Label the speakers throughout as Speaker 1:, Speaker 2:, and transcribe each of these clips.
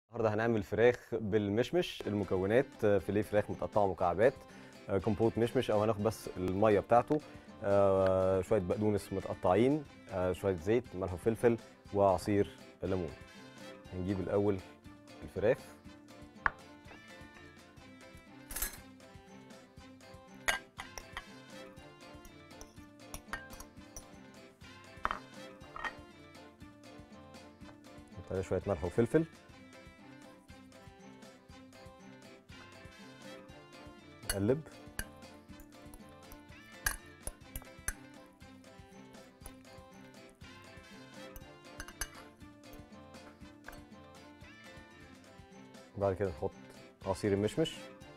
Speaker 1: النهارده هنعمل فراخ بالمشمش المكونات آه، فيليه فراخ متقطعه مكعبات آه، كومبوت مشمش او هناخد بس الميه بتاعته آه، شويه بقدونس متقطعين آه، شويه زيت ملح وفلفل وعصير ليمون هنجيب الاول الفراخ نحط عليها شويه ملح وفلفل نقلب بعد كده نحط عصير المشمش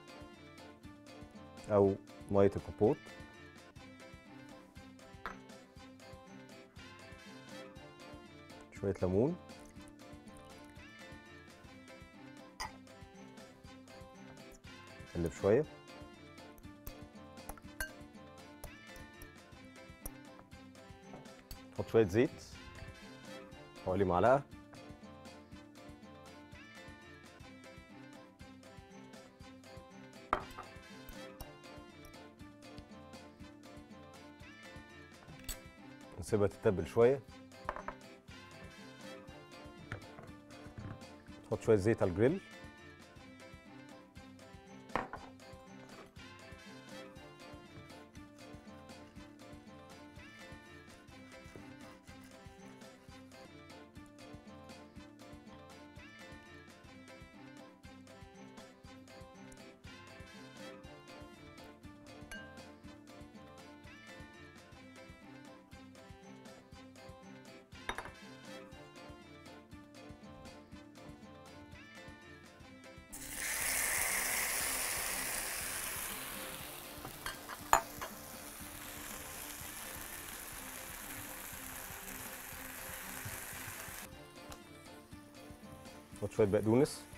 Speaker 1: او ميه الكوبوت شويه ليمون نقلب شويه نحط شويه زيت حوالي معلقه نسيبها تتبل شويه نحط شويه زيت على الجريل نحط شويه بقدونس